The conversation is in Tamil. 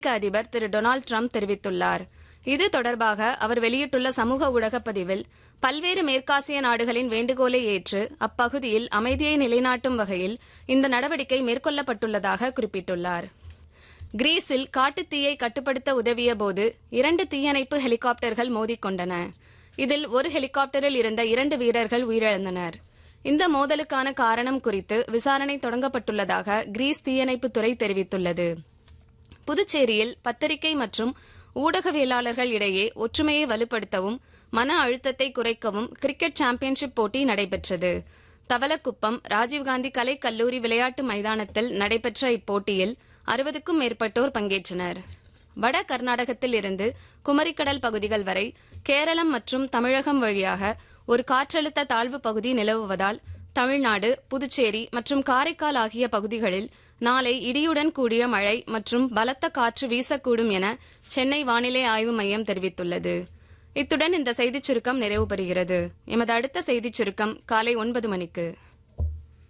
அமெரிக்க அதிபர் திரு டொனால்டு ட்ரம்ப் தெரிவித்துள்ளார் இது தொடர்பாக அவர் வெளியிட்டுள்ள சமூக ஊடகப் பதிவில் பல்வேறு மேற்காசிய நாடுகளின் வேண்டுகோளை ஏற்று அப்பகுதியில் அமைதியை நிலைநாட்டும் வகையில் இந்த நடவடிக்கை மேற்கொள்ளப்பட்டுள்ளதாக குறிப்பிட்டுள்ளார் கிரீஸில் காட்டுத்தீயை கட்டுப்படுத்த உதவிய போது இரண்டு தீயணைப்பு ஹெலிகாப்டர்கள் மோதிக்கொண்டன இதில் ஒரு ஹெலிகாப்டரில் இருந்த இரண்டு வீரர்கள் உயிரிழந்தனர் இந்த மோதலுக்கான காரணம் குறித்து விசாரணை தொடங்கப்பட்டுள்ளதாக கிரீஸ் தீயணைப்புத்துறை தெரிவித்துள்ளது புதுச்சேரியில் பத்திரிகை மற்றும் ஊடகவியலாளர்கள் இடையே ஒற்றுமையை வலுப்படுத்தவும் மன அழுத்தத்தை குறைக்கவும் கிரிக்கெட் சாம்பியன்ஷிப் போட்டி நடைபெற்றது தவலக்குப்பம் ராஜீவ்காந்தி கலை கல்லூரி விளையாட்டு மைதானத்தில் நடைபெற்ற இப்போட்டியில் அறுபதுக்கும் மேற்பட்டோர் பங்கேற்றனர் வட கர்நாடகத்தில் இருந்து குமரிக்கடல் பகுதிகள் வரை கேரளம் மற்றும் தமிழகம் வழியாக ஒரு காற்றழுத்த தாழ்வு பகுதி நிலவுவதால் தமிழ்நாடு புதுச்சேரி மற்றும் காரைக்கால் ஆகிய பகுதிகளில் நாளை இடியுடன் கூடிய மழை மற்றும் பலத்த காற்று வீசக்கூடும் என சென்னை வானிலை ஆய்வு மையம் தெரிவித்துள்ளது இத்துடன் இந்த செய்திச் சுருக்கம் நிறைவு பெறுகிறது எமது அடுத்த செய்திச் சுருக்கம் காலை ஒன்பது மணிக்கு